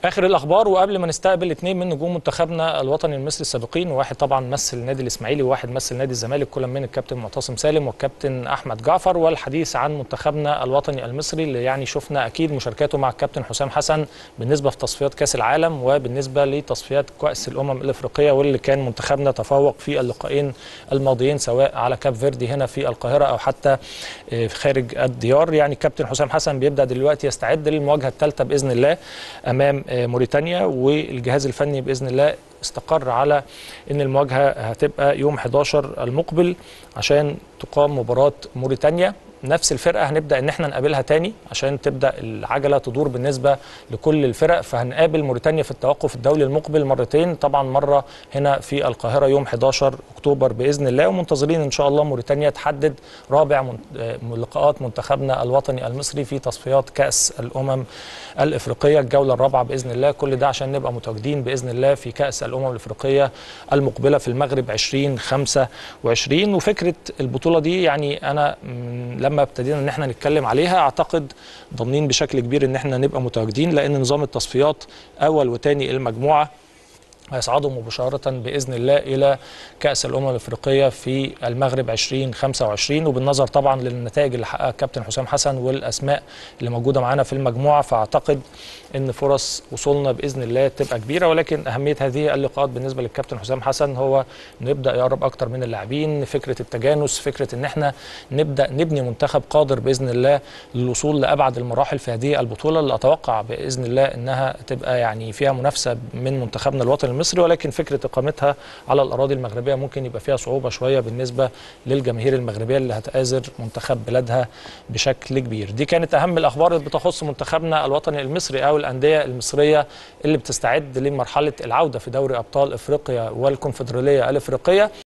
اخر الاخبار وقبل ما نستقبل اثنين من نجوم منتخبنا الوطني المصري السابقين وواحد طبعا مثل النادي الاسماعيلي وواحد مثل نادي الزمالك كل من الكابتن معتصم سالم والكابتن احمد جعفر والحديث عن منتخبنا الوطني المصري اللي يعني شفنا اكيد مشاركاته مع الكابتن حسام حسن بالنسبه في تصفيات كاس العالم وبالنسبه لتصفيات كاس الامم الافريقيه واللي كان منتخبنا تفوق في اللقاءين الماضيين سواء على كاب فيردي هنا في القاهره او حتى خارج الديار يعني الكابتن حسام حسن بيبدا دلوقتي يستعد للمواجهه الثالثه باذن الله امام موريتانيا والجهاز الفني باذن الله استقر على ان المواجهه هتبقى يوم 11 المقبل عشان تقام مباراه موريتانيا نفس الفرقه هنبدا ان احنا نقابلها تاني عشان تبدا العجله تدور بالنسبه لكل الفرق فهنقابل موريتانيا في التوقف الدولي المقبل مرتين طبعا مره هنا في القاهره يوم 11 اكتوبر باذن الله ومنتظرين ان شاء الله موريتانيا تحدد رابع لقاءات منتخبنا الوطني المصري في تصفيات كاس الامم الافريقيه الجوله الرابعه باذن الله كل ده عشان نبقى متواجدين باذن الله في كاس الامم الافريقيه المقبله في المغرب 2025 وفكره البطوله دي يعني انا لما ابتدينا ان احنا نتكلم عليها اعتقد ضامنين بشكل كبير ان احنا نبقى متواجدين لان نظام التصفيات اول وثاني المجموعه هيصعدوا مباشرة بإذن الله إلى كأس الأمم الأفريقية في المغرب 2025 وبالنظر طبعا للنتائج اللي حققها الكابتن حسام حسن والأسماء اللي موجودة معانا في المجموعة فأعتقد أن فرص وصولنا بإذن الله تبقى كبيرة ولكن أهمية هذه اللقاءات بالنسبة للكابتن حسام حسن هو نبدأ يقرب أكتر من اللاعبين فكرة التجانس فكرة أن احنا نبدأ نبني منتخب قادر بإذن الله للوصول لأبعد المراحل في هذه البطولة اللي أتوقع بإذن الله أنها تبقى يعني فيها منافسة من منتخبنا الوطني المصري ولكن فكره اقامتها على الاراضي المغربيه ممكن يبقى فيها صعوبه شويه بالنسبه للجماهير المغربيه اللي هتآزر منتخب بلادها بشكل كبير. دي كانت اهم الاخبار اللي بتخص منتخبنا الوطني المصري او الانديه المصريه اللي بتستعد لمرحله العوده في دوري ابطال افريقيا والكونفدراليه الافريقيه